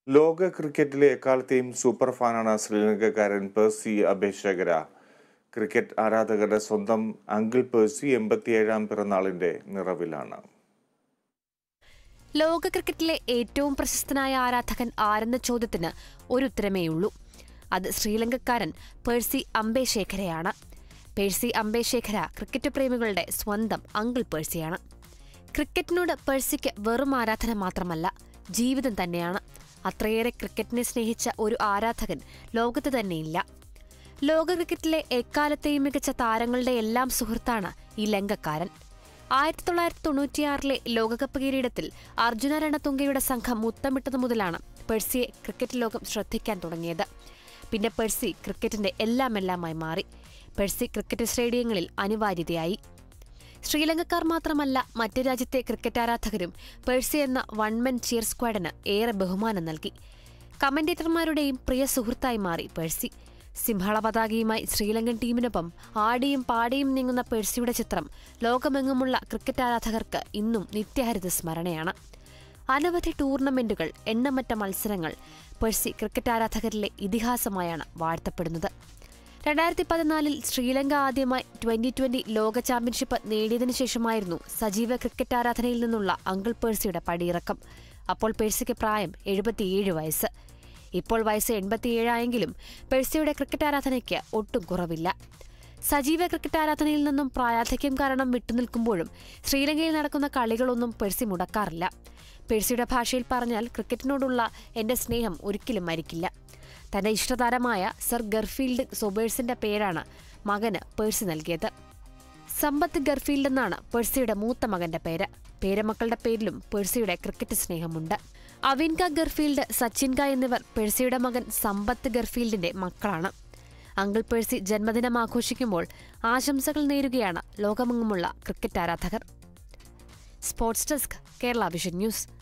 ലോക ക്രിക്കറ്റിലെ എക്കാലത്തെയും സൂപ്പർ ഫാനാണ് ശ്രീലങ്കക്കാരൻ പേഴ്സി അഭിഷേകര ക്രിക്കറ്റ് ആരാധകരുടെ സ്വന്തം അങ്കിൾ പേഴ്സി എൺപത്തിയേഴാം പിറന്നാളിന്റെ നിറവിലാണ് ലോക ക്രിക്കറ്റിലെ ഏറ്റവും പ്രശസ്തനായ ആരാധകൻ ആരെന്ന ചോദ്യത്തിന് ഒരു ഉത്തരമേയുള്ളൂ അത് ശ്രീലങ്കക്കാരൻ പേഴ്സി അംബേശേഖരയാണ് പേഴ്സി അംബേശേഖര ക്രിക്കറ്റ് പ്രേമികളുടെ സ്വന്തം അങ്കിൾ പേഴ്സിയാണ് ക്രിക്കറ്റിനോട് പേഴ്സിക്ക് വെറും ആരാധന മാത്രമല്ല ജീവിതം തന്നെയാണ് അത്രയേറെ ക്രിക്കറ്റിനെ സ്നേഹിച്ച ഒരു ആരാധകൻ ലോകത്ത് തന്നെയില്ല ലോക ക്രിക്കറ്റിലെ എക്കാലത്തെയും മികച്ച താരങ്ങളുടെ എല്ലാം സുഹൃത്താണ് ഈ ലങ്കക്കാരൻ ആയിരത്തി തൊള്ളായിരത്തി തൊണ്ണൂറ്റിയാറിലെ ലോകകപ്പ് കിരീടത്തിൽ അർജുന രണതുംഗയുടെ സംഘം മുത്തമിട്ടതു മുതലാണ് പെഴ്സിയെ ക്രിക്കറ്റ് ലോകം ശ്രദ്ധിക്കാൻ തുടങ്ങിയത് പിന്നെ പെഴ്സി ക്രിക്കറ്റിന്റെ എല്ലാം എല്ലാമായി മാറി പെഴ്സി ക്രിക്കറ്റ് സ്റ്റേഡിയങ്ങളിൽ അനിവാര്യതയായി ശ്രീലങ്കക്കാർ മാത്രമല്ല മറ്റ് രാജ്യത്തെ ക്രിക്കറ്റ് ആരാധകരും പേഴ്സി എന്ന വൺമെൻ ചിയർ സ്ക്വാഡിന് ഏറെ ബഹുമാനം നൽകി കമന്റേറ്റർമാരുടെയും പ്രിയ സുഹൃത്തായി മാറി പേഴ്സി സിംഹള പതാകയുമായി ശ്രീലങ്കൻ ടീമിനൊപ്പം ആടിയും പാടിയും നീങ്ങുന്ന പേഴ്സിയുടെ ചിത്രം ലോകമെങ്ങുമുള്ള ക്രിക്കറ്റ് ആരാധകർക്ക് ഇന്നും നിത്യഹരിത സ്മരണയാണ് അനവധി ടൂർണമെന്റുകൾ എണ്ണമറ്റ മത്സരങ്ങൾ പേഴ്സി ക്രിക്കറ്റ് ആരാധകരിലെ ഇതിഹാസമായാണ് വാഴ്ത്തപ്പെടുന്നത് രണ്ടായിരത്തി പതിനാലിൽ ശ്രീലങ്ക ആദ്യമായി ട്വന്റി ട്വന്റി ലോക ചാമ്പ്യൻഷിപ്പ് നേടിയതിനു ശേഷമായിരുന്നു സജീവ ക്രിക്കറ്റ് ആരാധനയിൽ നിന്നുള്ള അങ്കിൾ പേഴ്സിയുടെ പടിയിറക്കം അപ്പോൾ പേഴ്സിക്ക് പ്രായം എഴുപത്തിയേഴ് വയസ്സ് ഇപ്പോൾ വയസ്സ് എൺപത്തിയേഴായെങ്കിലും പേഴ്സിയുടെ ക്രിക്കറ്റ് ആരാധനയ്ക്ക് ഒട്ടും കുറവില്ല സജീവ ക്രിക്കറ്റ് ആരാധനയിൽ നിന്നും പ്രായാധിക്യം കാരണം വിട്ടുനിൽക്കുമ്പോഴും ശ്രീലങ്കയിൽ നടക്കുന്ന കളികളൊന്നും പേഴ്സി മുടക്കാറില്ല പേഴ്സിയുടെ ഭാഷയിൽ പറഞ്ഞാൽ ക്രിക്കറ്റിനോടുള്ള എന്റെ സ്നേഹം ഒരിക്കലും മരിക്കില്ല തന്റെ ഇഷ്ടതാരമായ സർ ഗർഫീൽഡ് സൊബേഴ്സിന്റെ പേരാണ് മകന് പേഴ്സി നൽകിയത് സമ്പത്ത് ഗർഫീൽഡ് എന്നാണ് പേഴ്സിയുടെ മൂത്ത മകന്റെ പേര് പേരമക്കളുടെ പേരിലും പേഴ്സിയുടെ ക്രിക്കറ്റ് സ്നേഹമുണ്ട് അവിൻക ഗർഫീൽഡ് സച്ചിൻക എന്നിവർ പേഴ്സിയുടെ മകൻ സമ്പത്ത് ഗർഫീൽഡിന്റെ മക്കളാണ് അങ്കിൾ പേഴ്സി ജന്മദിനം ആഘോഷിക്കുമ്പോൾ ആശംസകൾ നേരുകയാണ് ലോകമെങ്ങുമുള്ള ക്രിക്കറ്റ് ആരാധകർ sports desk Kerala vision news